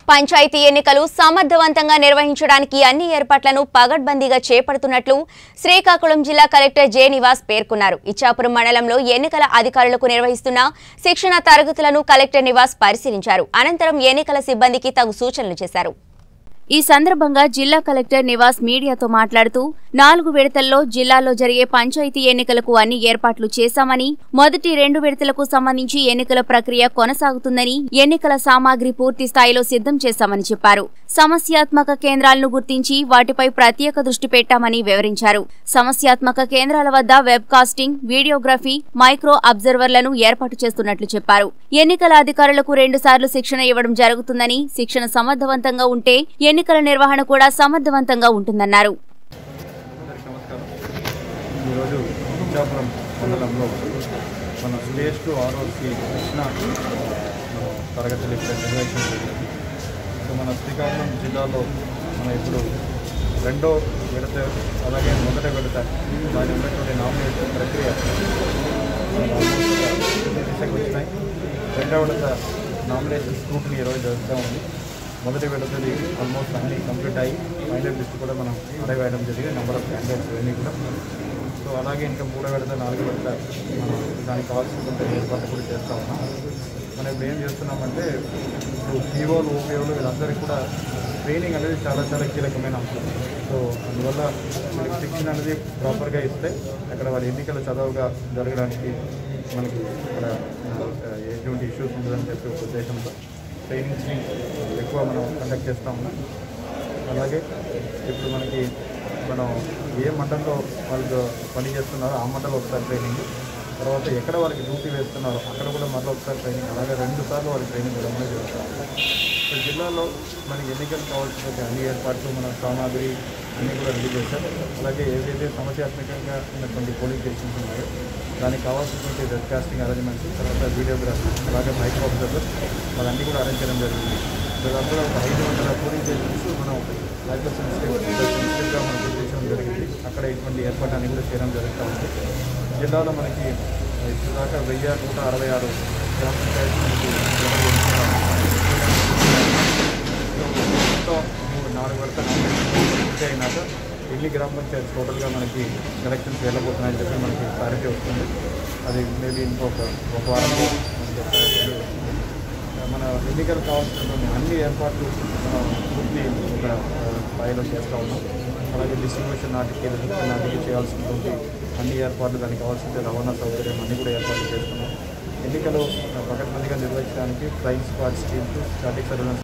పంచాయతీ ఎన్నికలు సమర్థవంతంగా నిర్వహించడానికి అన్ని ఏర్పాట్లను పగడ్బందీగా చేపడుతున్నట్లు శ్రీకాకుళం జిల్లా కలెక్టర్ జె నివాస్ పేర్కొన్నారు ఇచ్చాపురం మండలంలో ఎన్నికల అధికారులకు నిర్వహిస్తున్న శిక్షణ తరగతులను కలెక్టర్ నివాస్ పరిశీలించారు అనంతరం ఎన్నికల సిబ్బందికి తగు సూచనలు చేశారు ఈ సందర్భంగా జిల్లా కలెక్టర్ నివాస్ మీడియాతో మాట్లాడుతూ నాలుగు విడతల్లో జిల్లాలో జరిగే పంచాయతీ ఎన్నికలకు అన్ని ఏర్పాట్లు చేశామని మొదటి రెండు విడతలకు సంబంధించి ఎన్నికల ప్రక్రియ కొనసాగుతుందని ఎన్నికల సామాగ్రి పూర్తి స్థాయిలో సిద్ధం చేశామని చెప్పారు సమస్యాత్మక కేంద్రాలను గుర్తించి వాటిపై ప్రత్యేక దృష్టి పెట్టామని వివరించారు సమస్యాత్మక కేంద్రాల వద్ద వెబ్ కాస్టింగ్ వీడియోగ్రఫీ మైక్రో అబ్జర్వర్లను ఏర్పాటు చేస్తున్నట్లు చెప్పారు ఎన్నికల అధికారులకు రెండుసార్లు శిక్షణ ఇవ్వడం జరుగుతుందని శిక్షణ సమర్థవంతంగా ఉంటే ఎన్నికల నిర్వహణ కూడా సమర్థవంతంగా ఉంటుందన్నారు అందరికీ నమస్కారం ఈరోజు ఇచ్చాపురం మండలంలో మన స్టేజ్ టు ఆర్ఓసి కృష్ణ మనం తరగతులు ఇక్కడ నిర్వహించడం జరిగింది సో మన శ్రీకాకుళం జిల్లాలో మన ఇప్పుడు రెండో విడత అలాగే మొదటి విడత దాని ఉన్నటువంటి నామినేషన్ ప్రక్రియ మన almost ఒక తొమ్మిది దిశకు వచ్చినాయి రెండో విడత నామినేషన్ స్క్రూట్ని ఈరోజు జరుగుతూ ఉంది మొదటి విడతది ఆల్మోస్ట్ అన్నీ కంప్లీట్ అయ్యి ఫైనల్ లిస్ట్ కూడా మనం అడే వేయడం జరిగింది నెంబర్ ఆఫ్ క్యాండిడేట్స్ ఇవన్నీ కూడా సో అలాగే ఇంకా మూడో విడత నాలుగో విడత మనం దానికి కావాల్సినటువంటి ఏర్పాట్లు కూడా చేస్తూ ఉన్నాం మనం ఇప్పుడు ఏం చేస్తున్నామంటే ఇప్పుడు పీఓలు ఓపీఓలు వీళ్ళందరికీ కూడా ట్రైనింగ్ అనేది చాలా చాలా కీలకమైన అంశం సో అందువల్ల మనకి శిక్షణ అనేది ప్రాపర్గా ఇస్తే అక్కడ వాళ్ళ ఎన్నికల చదవుగా జరగడానికి మనకి ఇక్కడ ఆ, ఎటువంటి ఇష్యూస్ ఉండదని చెప్పి ఒక ఉద్దేశంతో ట్రైనింగ్స్ని ఎక్కువ మనం కండక్ట్ చేస్తూ ఉన్నాం అలాగే ఇప్పుడు మనకి మనం ఏ మండలంలో వాళ్ళు పని చేస్తున్నారో ఆ మండలం ఒకసారి ట్రైనింగ్ తర్వాత ఎక్కడ వాళ్ళకి డ్యూటీ వేస్తున్నారో అక్కడ కూడా మళ్ళీ ఒకసారి ట్రైనింగ్ అలాగే రెండు సార్లు వాళ్ళకి ట్రైనింగ్ ఇవ్వడం అనేది జరుగుతుంది సో జిల్లాలో మనకి ఎన్నికలు కావాల్సిన అన్ని ఏర్పాట్లు మన సామాగ్రి అన్నీ కూడా రెడీ చేశారు అలాగే ఏదైతే సమస్యాత్మకంగా ఉన్నటువంటి పోలింగ్ స్టేషన్స్ ఉన్నాయో దానికి కావాల్సినటువంటి వెబ్ కాస్టింగ్ అరేంజ్మెంట్స్ తర్వాత వీడియోగ్రఫీ అలాగే మైక్రో అబ్జర్వర్ అవన్నీ కూడా అరేంజ్ చేయడం జరిగింది వీళ్ళందరూ ఒక ఐదు వందల పోలింగ్ స్టేషన్స్ మనం లైఫ్ సెన్సిటివ్గా మనం గుర్తించడం జరిగింది అక్కడ ఇటువంటి ఏర్పాటు అన్ని కూడా చేయడం జరుగుతూ ఉంది జిల్లాలో మనకి ఇప్పుడు దాకా వెయ్యి నూట అరవై ఆరు గ్రామ పంచాయతీ మనకి మొత్తం మూడు నాలుగు వరకు పూర్తి అయినాక ఎన్ని గ్రామ పంచాయతీ టోటల్గా మనకి ఎలక్షన్స్ వెళ్ళబోతున్నాయని చెప్పి మనకి క్లారిటీ వస్తుంది అది మేబీ ఇంకొక ఒక వారంలో మనకి clarity వస్తుంది. మన ఎన్నికలు కావాల్సినటువంటి అన్ని ఏర్పాట్లు మనం పూర్తి ఒక ఆ, స్థాయిలో చేస్తూ ఉన్నాం అలాగే డిస్ట్రిబ్యూషన్ నాటికి రిసెప్షన్ నాటికి చేయాల్సినటువంటి అన్ని ఏర్పాట్లు దానికి కావాల్సిన రవాణా సౌకర్యం అన్ని కూడా ఏర్పాట్లు చేస్తున్నాం ఎన్నికలు ఆ, పకడ్బందీగా నిర్వహించడానికి flying squad teams static surveillance